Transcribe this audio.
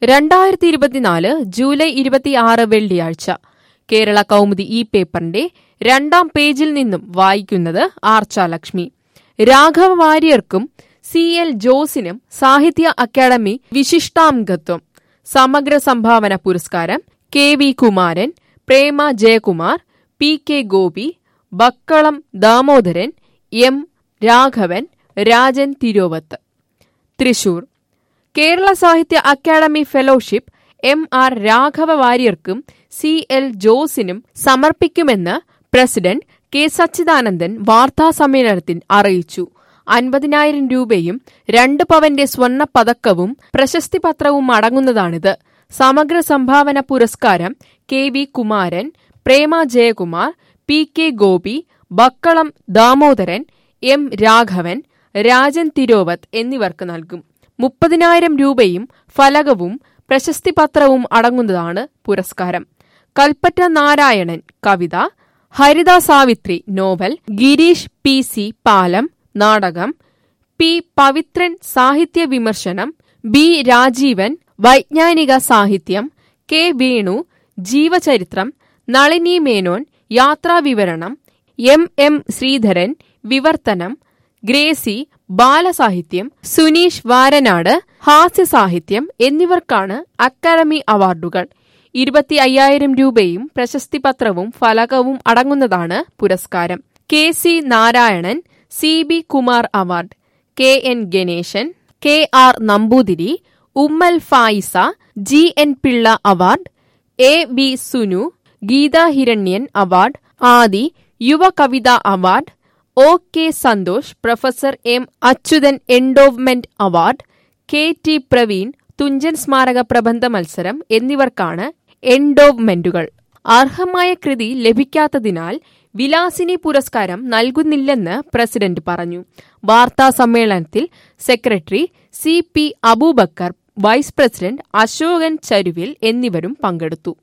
രണ്ടായിരത്തി ഇരുപത്തിനാല് ജൂലൈ ഇരുപത്തിയാറ് വെള്ളിയാഴ്ച കേരള കൗമുദി ഈ പേപ്പറിന്റെ രണ്ടാം പേജിൽ നിന്നും വായിക്കുന്നത് ആർച്ചാലക്ഷ്മി രാഘവ വാര്യർക്കും സി എൽ ജോസിനും സാഹിത്യ അക്കാദമി വിശിഷ്ടാംഗത്വം സമഗ്ര സംഭാവന പുരസ്കാരം K V Kumaran Prema Jayakumar P K Gopi Bakkalam Damodaran M Raghavan Rajan Thiruvath Thrissur Kerala Sahitya Akademi fellowship M R Raghava വാര്യർക്കും സി എൽ ജോസിനും സമർപ്പിക്കുമെന്ന് പ്രസിഡന്റ് കെ സച്ചിദാനന്ദൻ വാർത്താസമ്മേളനത്തിൽ അറിയിച്ചു അൻപതിനായിരം രൂപയും രണ്ട് പവന്റെ സ്വർണ്ണ പതക്കവും പ്രശസ്തി പത്രവും അടങ്ങുന്നതാണിത് സമഗ്ര സംഭാവന പുരസ്കാരം K V Kumaran Prema Jayakumar P K Gopi Bakkalam Damodaran M Raghavan Rajan Thiruvath എന്നിവർക്ക് നൽകും മുപ്പതിനായിരം രൂപയും ഫലകവും പ്രശസ്തി പത്രവും അടങ്ങുന്നതാണ് പുരസ്കാരം കൽപ്പറ്റ നാരായണൻ കവിത Haritha Savithri novel Girish P C Palam നാടകം പി പവിത്രൻ സാഹിത്യ വിമർശനം ബി രാജീവൻ വൈജ്ഞാനിക സാഹിത്യം കെ വേണു ജീവചരിത്രം നളിനി മേനോൻ യാത്രാവിവരണം എം എം ശ്രീധരൻ വിവർത്തനം ഗ്രേസി ബാലസാഹിത്യം സുനീഷ് വാരനാട് ഹാസ്യസാഹിത്യം എന്നിവർക്കാണ് അക്കാദമി അവാർഡുകൾ ഇരുപത്തി അയ്യായിരം രൂപയും പ്രശസ്തി പത്രവും ഫലകവും അടങ്ങുന്നതാണ് പുരസ്കാരം K C Narayanan C B Kumar award K N Ganesan K R Namboothiri Ummal Fayisa G N Pillai award A V Sunu Geetha Hiranyan award Aadi യുവ കവിത award O K Santhosh professor M Achuthan endowment award K T Praveen Thunchan സ്മാരക പ്രബന്ധ മത്സരം എന്നിവർക്കാണ് എൻഡോവ്മെന്റുകൾ അർഹമായ കൃതി ലഭിക്കാത്തതിനാൽ വിലാസിനി പുരസ്കാരം നൽകുന്നില്ലെന്ന് പ്രസിഡന്റ് പറഞ്ഞു വാർത്താ സമ്മേളനത്തിൽ secretary C P Abubakar vice president Ashokan Charuvil എന്നിവരും പങ്കെടുത്തു